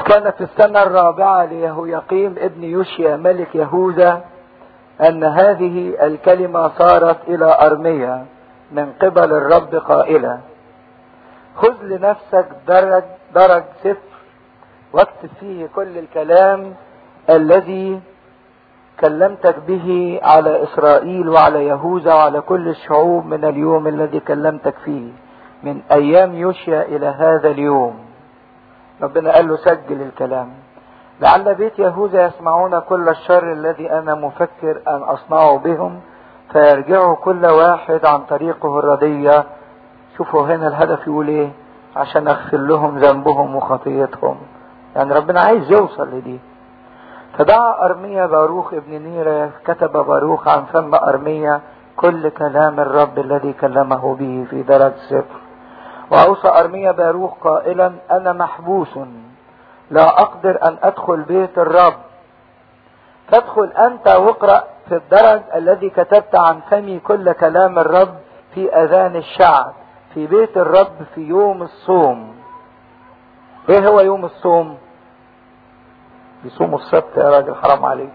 وكان في السنة الرابعة ليهويقيم ابن يوشيا ملك يهوذا أن هذه الكلمة صارت إلى أرميا من قبل الرب قائلة خذ لنفسك درج درج سفر واكتب فيه كل الكلام الذي كلمتك به على إسرائيل وعلى يهوذا وعلى كل الشعوب من اليوم الذي كلمتك فيه من أيام يوشيا إلى هذا اليوم ربنا قال له سجل الكلام لعل بيت يهوذا يسمعون كل الشر الذي أنا مفكر أن أصنعه بهم فيرجعوا كل واحد عن طريقه الردية شوفوا هنا الهدف يقول ايه عشان اغفر لهم ذنبهم وخطيتهم يعني ربنا عايز يوصل لدي فدعا أرميا باروخ ابن نيرة كتب باروخ عن فم أرميا كل كلام الرب الذي كلمه به في درج سفر وأوصى أرميا باروخ قائلا أنا محبوس لا أقدر أن أدخل بيت الرب فادخل أنت واقرأ في الدرج الذي كتبت عن فمي كل كلام الرب في أذان الشعب في بيت الرب في يوم الصوم ايه هو يوم الصوم يصوموا السبت يا راجل حرام عليك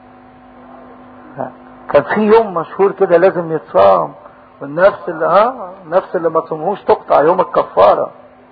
كان في يوم مشهور كده لازم يتصام والنفس اللي ها النفس اللي ما تصومهوش تقطع يوم الكفاره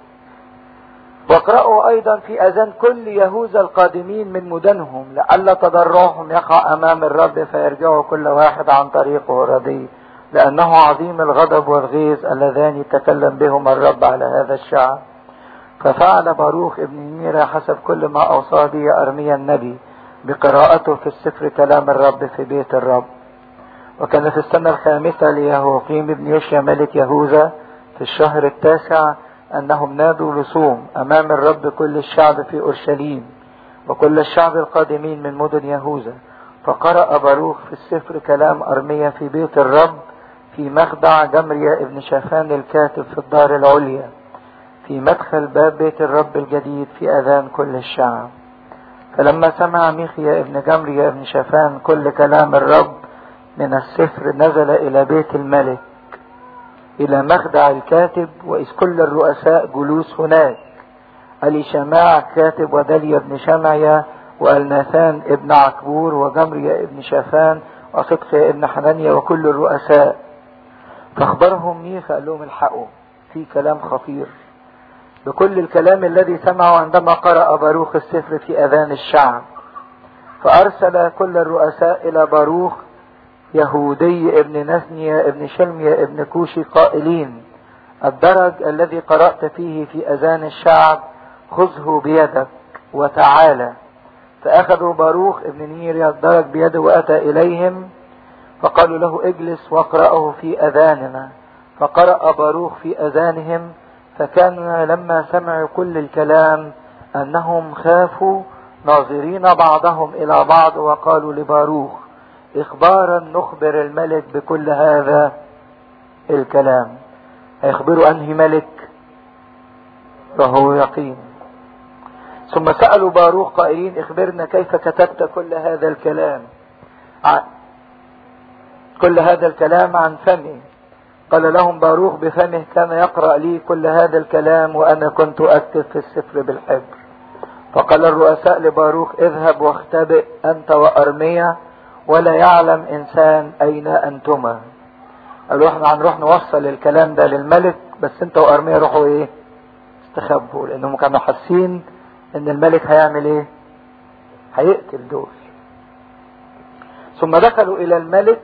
واقرأوا أيضا في أذان كل يهوذا القادمين من مدنهم لئلا تضرعهم يقع أمام الرب فيرجعوا كل واحد عن طريقه الردي لأنه عظيم الغضب والغيظ اللذان تكلم بهما الرب على هذا الشعب ففعل باروخ ابن ميرا حسب كل ما أوصى به أرميا النبي بقراءته في السفر كلام الرب في بيت الرب وكان في السنة الخامسة ليهوقيم ابن يوشيا ملك يهوذا في الشهر التاسع أنهم نادوا لصوم أمام الرب كل الشعب في أورشليم وكل الشعب القادمين من مدن يهوذا فقرأ باروخ في السفر كلام أرميا في بيت الرب في مخدع جمريا ابن شافان الكاتب في الدار العليا في مدخل باب بيت الرب الجديد في أذان كل الشعب فلما سمع ميخيا ابن جمريا ابن شافان كل كلام الرب من السفر نزل إلى بيت الملك إلى مخدع الكاتب وإذ كل الرؤساء جلوس هناك ألي شماع كاتب ودليا بن شمعيا والناثان ابن عكبور وجمريا ابن شافان وصدقيا ابن حنانيا وكل الرؤساء فاخبرهم ميخا قال لهم الحقوا في كلام خطير بكل الكلام الذي سمعه عندما قرأ باروخ السفر في أذان الشعب فأرسل كل الرؤساء إلى باروخ يهودي ابن نثنيا ابن شلميا ابن كوشي قائلين الدرج الذي قرأت فيه في أذان الشعب خذه بيدك وتعالى فأخذوا باروخ ابن نيريا الدرج بيده وأتى إليهم فقالوا له اجلس واقرأه في أذاننا فقرأ باروخ في أذانهم فكان لما سمعوا كل الكلام أنهم خافوا ناظرين بعضهم إلى بعض وقالوا لباروخ إخبارا نخبر الملك بكل هذا الكلام هيخبروا أنهي ملك فهو يقين ثم سألوا باروخ قائلين اخبرنا كيف كتبت كل هذا الكلام كل هذا الكلام عن فمه قال لهم باروخ بفمه كان يقرأ لي كل هذا الكلام وأنا كنت أكتب في السفر بالحبر فقال الرؤساء لباروخ اذهب واختبئ أنت وأرميا ولا يعلم إنسان أين أنتما قالوا احنا هنروح نوصل الكلام ده للملك بس انت وأرميا روحوا ايه استخبوا لأنهم كانوا حاسين ان الملك هيعمل ايه هيقتل دول ثم دخلوا الى الملك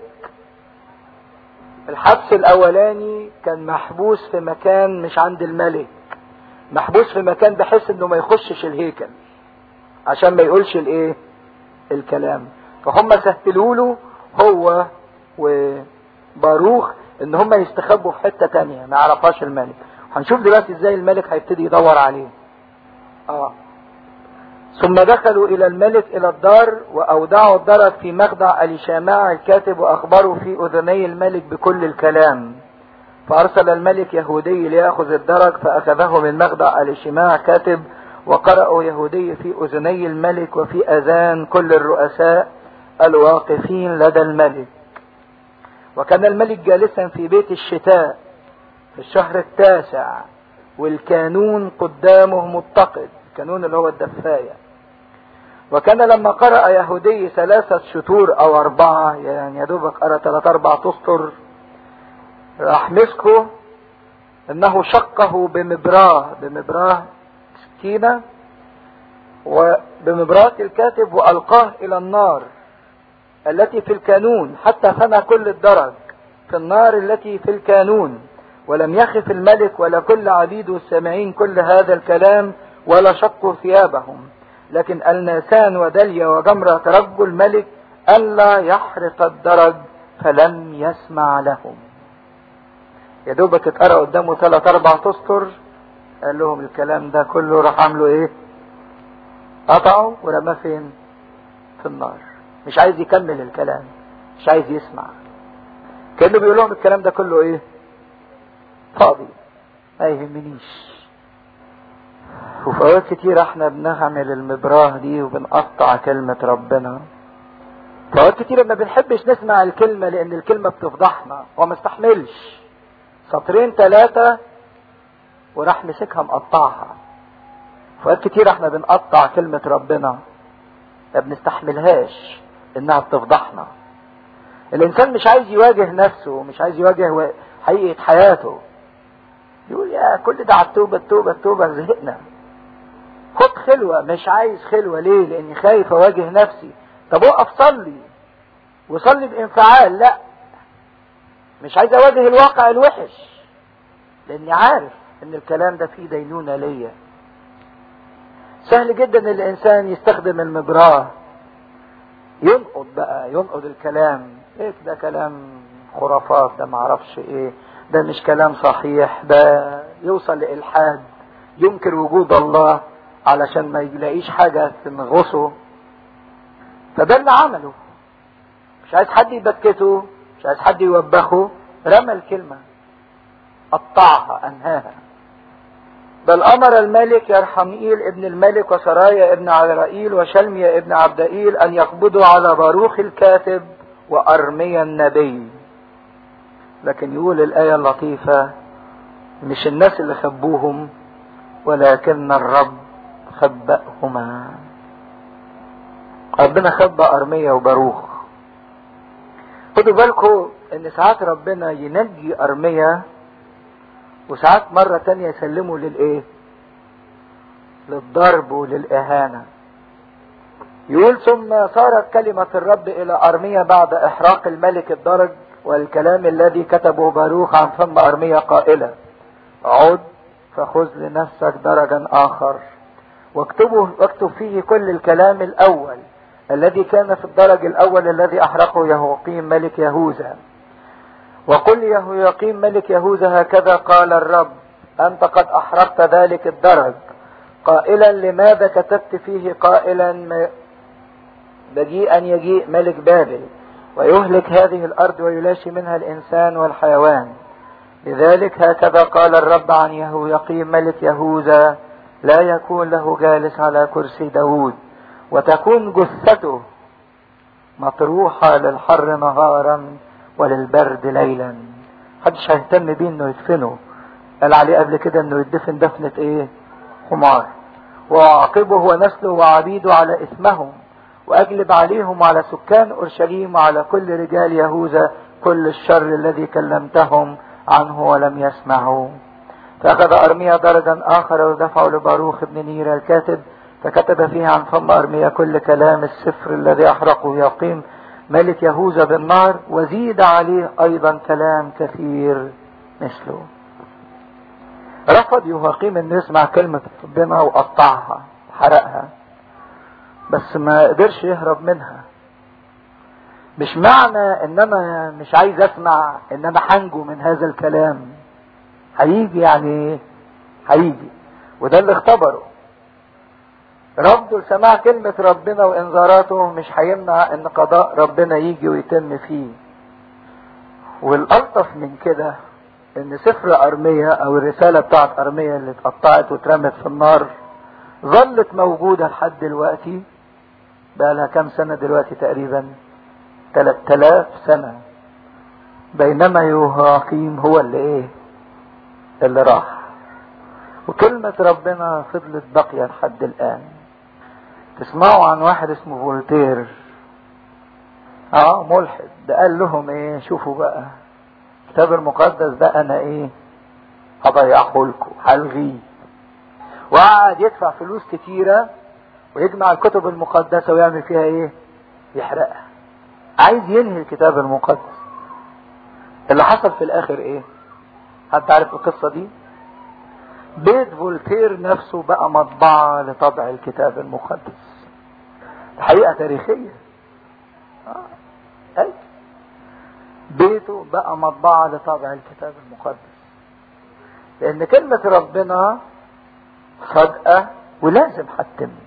الحبس الاولاني كان محبوس في مكان مش عند الملك محبوس في مكان بحيث انه ما يخشش الهيكل عشان ما يقولش الايه الكلام فهم سهلوا له هو وباروخ ان هم يستخبوا في حته تانية ما يعرفهاش الملك هنشوف دلوقتي ازاي الملك هيبتدي يدور عليه اه ثم دخلوا الى الملك الى الدار واودعوا الدرج في مخدع اليشامع الكاتب واخبروا في اذني الملك بكل الكلام فارسل الملك يهودي ليأخذ الدرج فاخذه من مخدع اليشامع كاتب وقرأوا يهودي في اذني الملك وفي اذان كل الرؤساء الواقفين لدى الملك وكان الملك جالسا في بيت الشتاء في الشهر التاسع والكانون قدامه متقد الكانون اللي هو الدفاية وكان لما قرأ يهودي ثلاثة شطور أو أربعة يعني يا دوبك قرأ ثلاثة أربعة أسطر راح مسكه إنه شقه بمبراه بمبراه سكينة وبمبراه الكاتب وألقاه إلى النار التي في الكانون حتى فنى كل الدرج في النار التي في الكانون ولم يخف الملك ولا كل عبيده السامعين كل هذا الكلام ولا شقوا ثيابهم لكن الناسان ودليا وجمرة ترجوا الملك ألا يحرق الدرج فلم يسمع لهم يا دوبك اتقرا قدامه ثلاث اربع اسطر قال لهم الكلام ده كله راح عامله ايه قطعه ورماه فين في النار مش عايز يكمل الكلام مش عايز يسمع كانه بيقول لهم الكلام ده كله ايه فاضي ما يهمنيش وفي اوقات كتير احنا بنعمل المبراه دي وبنقطع كلمة ربنا في اوقات كتير ما بنحبش نسمع الكلمة لان الكلمة بتفضحنا وما استحملش سطرين ثلاثة وراح مسكها مقطعها في اوقات كتير احنا بنقطع كلمة ربنا ما بنستحملهاش انها بتفضحنا الانسان مش عايز يواجه نفسه مش عايز يواجه حقيقة حياته يقول يا كل ده على التوبة التوبة التوبة زهقنا خد خلوة مش عايز خلوة ليه لاني خايف اواجه نفسي طب اقف صلي وصلي بانفعال لا مش عايز اواجه الواقع الوحش لاني عارف ان الكلام ده فيه دينونة ليا سهل جدا الانسان يستخدم المبراه ينقض بقى ينقض الكلام ايه ده كلام خرافات ده معرفش ايه ده مش كلام صحيح ده يوصل لإلحاد ينكر وجود الله علشان ما يلاقيش حاجة تنغصه فده اللي عمله مش عايز حد يبكته مش عايز حد يوبخه رمى الكلمة قطعها أنهاها بل أمر الملك يرحمئيل ابن الملك وسرايا ابن عزرائيل وشلميا ابن عبدائيل أن يقبضوا على باروخ الكاتب وأرميا النبي لكن يقول الآية اللطيفة مش الناس اللي خبوهم ولكن الرب خبأهما ربنا خبأ أرميا وباروخ خدوا بالكم ان ساعات ربنا ينجي أرميا وساعات مرة تانية يسلمه للايه للضرب وللإهانة يقول ثم صارت كلمة الرب إلى أرميا بعد إحراق الملك الدرج والكلام الذي كتبه باروخ عن فم أرميا قائلا عد فخذ لنفسك درجا آخر واكتبه واكتب فيه كل الكلام الأول الذي كان في الدرج الأول الذي أحرقه يهوقيم ملك يهوذا وقل يهويقيم ملك يهوذا هكذا قال الرب أنت قد أحرقت ذلك الدرج قائلا لماذا كتبت فيه قائلا بجيء أن يجيء ملك بابل ويهلك هذه الأرض ويلاشي منها الإنسان والحيوان لذلك هكذا قال الرب عن يهويقيم ملك يهوذا لا يكون له جالس على كرسي داود وتكون جثته مطروحة للحر نهارا وللبرد ليلا محدش هيهتم بيه انه يدفنه قال عليه قبل كده انه يدفن دفنة ايه حمار واعاقبه ونسله وعبيده على اسمهم واجلب عليهم وعلى سكان اورشليم وعلى كل رجال يهوذا كل الشر الذي كلمتهم عنه ولم يسمعوا فاخذ ارميا درجا اخر ودفعه لباروخ بن نير الكاتب فكتب فيه عن فم ارميا كل كلام السفر الذي احرقه يقيم ملك يهوذا بالنار وزيد عليه ايضا كلام كثير مثله رفض يهاقيم انه يسمع كلمة ربنا وقطعها حرقها بس ما قدرش يهرب منها مش معنى ان انا مش عايز اسمع ان انا حنجو من هذا الكلام هيجي يعني هيجي وده اللي اختبره رفضه لسماع كلمة ربنا وانذاراته مش هيمنع ان قضاء ربنا يجي ويتم فيه والالطف من كده ان سفر ارميا او الرسالة بتاعت ارميا اللي اتقطعت واترمت في النار ظلت موجودة لحد دلوقتي بقى لها كام سنة دلوقتي تقريبا 3000 سنة بينما يهاقيم هو اللي ايه اللي راح وكلمة ربنا فضلت باقية لحد الآن تسمعوا عن واحد اسمه فولتير اه ملحد ده قال لهم ايه شوفوا بقى الكتاب المقدس ده انا ايه هضيعه لكم هلغيه وقعد يدفع فلوس كتيرة ويجمع الكتب المقدسة ويعمل فيها ايه يحرقها عايز ينهي الكتاب المقدس اللي حصل في الاخر ايه حد عارف القصة دي بيت فولتير نفسه بقى مطبعة لطبع الكتاب المقدس حقيقة تاريخية آه. أي. بيته بقى مطبعة لطبع الكتاب المقدس لأن كلمة ربنا صادقة ولازم هتتم